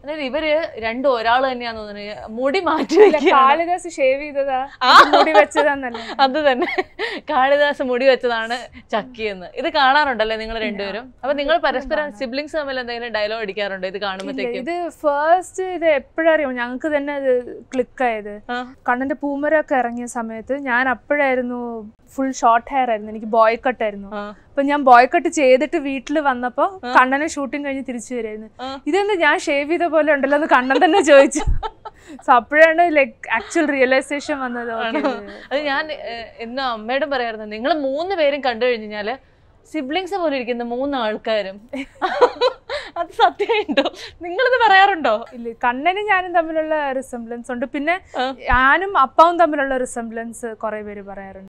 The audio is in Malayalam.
അതായത് ഇവര് രണ്ടും ഒരാൾ തന്നെയാന്ന് തോന്നുന്നത് മുടി മാറ്റി ഇല്ല, വെക്കുക കാളിദാസ് ഷേവ് ചെയ്തതാ ആ. മുടി വെച്ചതാന്നല്ലേ അത് തന്നെ കാളിദാസ് മുടി വെച്ചതാണ് ചക്കി എന്ന് ഇത് കാണാറുണ്ടല്ലേ നിങ്ങൾ രണ്ടുപേരും അപ്പൊ നിങ്ങൾ പരസ്പരം സിബ്ലിങ്സ് തമ്മിൽ എന്തെങ്കിലും ഡയലോഗ് അടിക്കാറുണ്ടോ ഇത് ഇല്ല, കാണുമ്പോഴത്തേക്കും ഇത് ഫസ്റ്റ് ഇത് എപ്പോഴറിയാം ഞങ്ങൾക്ക് തന്നെ ഇത് ക്ലിക്കായത് ആ. കണ്ണന്റെ പൂമരൊക്കെ ഇറങ്ങിയ സമയത്ത് ഞാൻ അപ്പോഴായിരുന്നു ഫുൾ ഷോർട്ട് ഹെയർ ആയിരുന്നു എനിക്ക് ബോയ് കട്ട് ആയിരുന്നു ആ. അപ്പൊ ഞാൻ ബോയ് കട്ട് ചെയ്തിട്ട് വീട്ടിൽ വന്നപ്പോ കണ്ണനെ ഷൂട്ടിംഗ് കഴിഞ്ഞ് തിരിച്ചു വരായിരുന്നു ആ. ഇതെന്ത് ഞാൻ ഷേവ് ചെയ്ത പോലെ ഉണ്ടല്ലോ എന്ന് കണ്ണൻ തന്നെ ചോദിച്ചു സോ അപ്പോഴാണ് ലൈക് ആക്ച്വൽ റിയലൈസേഷൻ വന്നത് okay, ഇത് അത് ഞാൻ ഏഹ്, എന്നും അമ്മയോടും പറയായിരുന്നു നിങ്ങൾ മൂന്ന് പേരും കണ്ടു കഴിഞ്ഞാല് സിബ്ലിങ്സ് പോലെ ഇരിക്കുന്ന മൂന്ന് ആൾക്കാരും അത് സത്യമായിട്ടോ നിങ്ങളിത് പറയാറുണ്ടോ ഇല്ല കണ്ണനും ഞാനും തമ്മിലുള്ള റിസംബ്ലൻസ് ഉണ്ട് പിന്നെ ആ. ഞാനും അപ്പാവും തമ്മിലുള്ള റിസംബ്ലൻസ് കുറെ പേര് പറയാറുണ്ട്